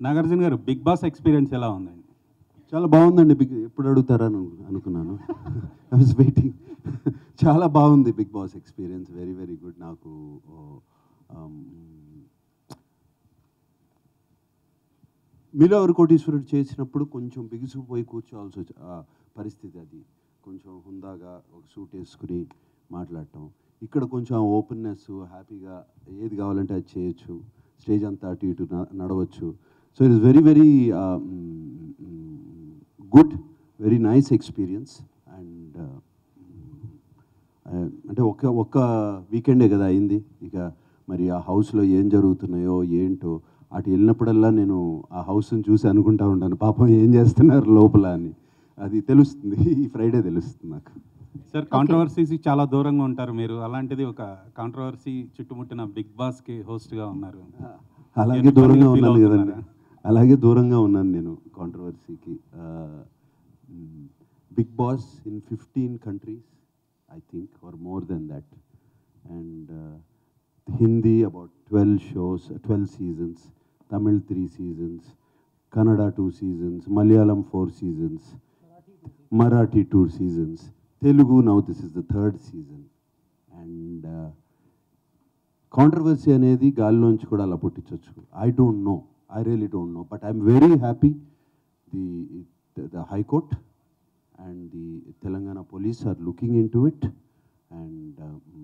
నాగార్జున గారు big Boss experience ఎలా ఉందండి చాలా బాగుందండి బిగ్ ఎప్పుడు అడుగుతారా అని అనుకున్నాను ఐ వాజ్ వెయిటింగ్ చాలా బాగుంది Bigg Boss experience very very good నాకు ఓ, ఆమ్, మీలో ఎవరు కోటీశ్వరుడు చేసినప్పుడు కొంచెం బిగుసుకుపోయి కూర్చోవాల్సి వచ్చి ఆ పరిస్థితి అది కొంచెం హుందాగా ఒక సూట్ వేసుకుని మాట్లాడటం ఇక్కడ కొంచెం ఓపెన్నెస్ హ్యాపీగా ఏది కావాలంటే అది చేయొచ్చు స్టేజ్ అంతా అటు ఇటు న- నడవచ్చు so it is very very good very nice experience and అంటే ఒక్క ఒక్క వీకెండే కదా అయింది ఇక మరి ఆ హౌస్లో ఏం జరుగుతున్నాయో ఏంటో అటు వెళ్ళినప్పుడల్లా నేను ఆ హౌస్ని చూసి అనుకుంటా ఉంటాను పాపం ఏం చేస్తున్నారు లోపల అని అది తెలుస్తుంది ఈ ఫ్రైడే తెలుస్తుంది నాకు సార్ కాంట్రవర్సీస్ చాలా దూరంగా ఉంటారు మీరు అలాంటిది ఒక కాంట్రవర్సీ చుట్టుముట్టిన బిగ్ బాస్కి హోస్ట్గా ఉన్నారు అలాగే ఎన్ని దూరంగా పనులు feel ఉన్నాను కదండి అవుతున్నారా? అలాగే దూరంగా ఉన్నాను నేను కాంట్రవర్సీకి Bigg Boss in fifteen countries I think are more than that and Hindi about twelve shows twelve seasons Tamil three seasons Kannada two seasons Malayalam four seasons Marathi two seasons Telugu now this is the third season and controversy అనేది గాలిలోంచి కూడా అలా పుట్టించవచ్చు I don't know I really don't know but I'm very happy the the high court and the Telangana police are looking in to it and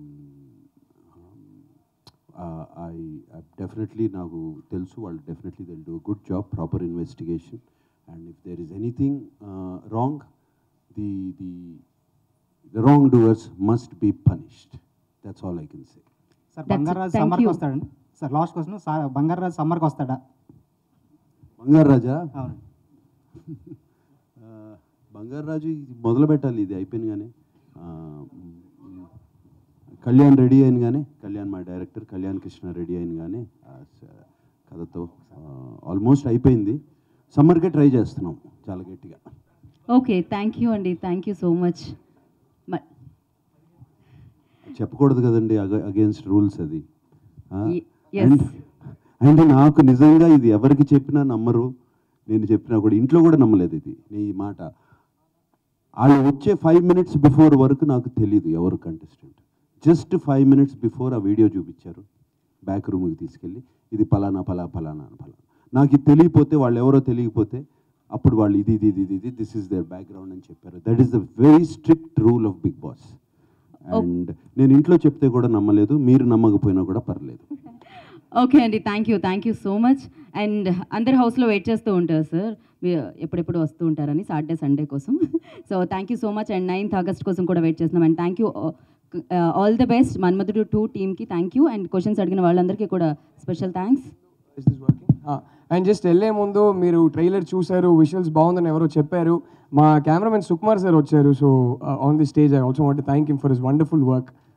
I definitely నాకు తెలుసు వాళ్ళు definitely will do good job proper investigation and if there is anything wrong the the the wrong doers must be punished that's all I can say sir That's it. Bangarraju Thank సమ్మర్కి you. వస్తాడండి sir last question sir Bangarraju సమ్మర్కి వస్తాడా బంగారు రాజా అవును ఆ, బంగారు రాజు ఇది మొదలు పెట్టాలి ఇది అయిపోయినగానే ఆ, మ్, కళ్యాణ్ రెడీ అయినగానే కళ్యాణ్ మా డైరెక్టర్ కళ్యాణ్ కృష్ణ రెడీ అయినగానే ఆ స- కథతో ఆల్మోస్ట్ అయిపోయింది సమ్మర్కే ట్రై చేస్తున్నాం చాలా గట్టిగా ఓకే థ్యాంక్ యూ అండి థ్యాంక్ యూ సో మచ్ చెప్పకూడదు కదండి అగేన్స్ట్ రూల్స్ అది Ye- yes. అండ్ నాకు నిజంగా ఇది ఎవరికి చెప్పినా నమ్మరు నేను చెప్పినా కూడా ఇంట్లో కూడా నమ్మలేదు ఇది నీ ఈ మాట వాళ్ళు వచ్చే ఫైవ్ మినిట్స్ బిఫోర్ వరకు నాకు తెలియదు ఎవరు contestant just five minutes before ఆ వీడియో చూపించారు బ్యాక్ రూమ్కి తీసుకెళ్ళి ఇది పలానా పలా పలానా అని పలానా నాకు ఇది తెలియపోతే వాళ్ళు ఎవరో తెలియకపోతే అప్పుడు వాళ్ళు ఇది ఇది ఇది ఇది దిస్ ఇస్ దేర్ బ్యాక్గ్రౌండ్ అని చెప్పారు that is the very strict rule of Bigg Boss and నేను ఇంట్లో చెప్తే కూడా నమ్మలేదు మీరు నమ్మకపోయినా కూడా పర్లేదు ఓకే అండి thank you thank you so much and అందరు హౌస్లో వెయిట్ చేస్తూ ఉంటారు సార్ మీరు ఎప్పుడెప్పుడు వస్తూ ఉంటారని సాటర్డే సండే కోసం so thank you so much and ninth August కోసం కూడా వెయిట్ చేస్తున్నాం and thank you all the best Manmadhudu two టీమ్కి థ్యాంక్ యూ అండ్ క్వశ్చన్స్ అడిగిన వాళ్ళందరికీ కూడా special thanks is this working and just వెళ్ళే ముందు మీరు ట్రైలర్ చూశారు విజువల్స్ బాగుందని ఎవరో చెప్పారు మా కెమెరామెన్ సుకుమార్ సార్ వచ్చారు so on the stage I also want thank him for his wonderful work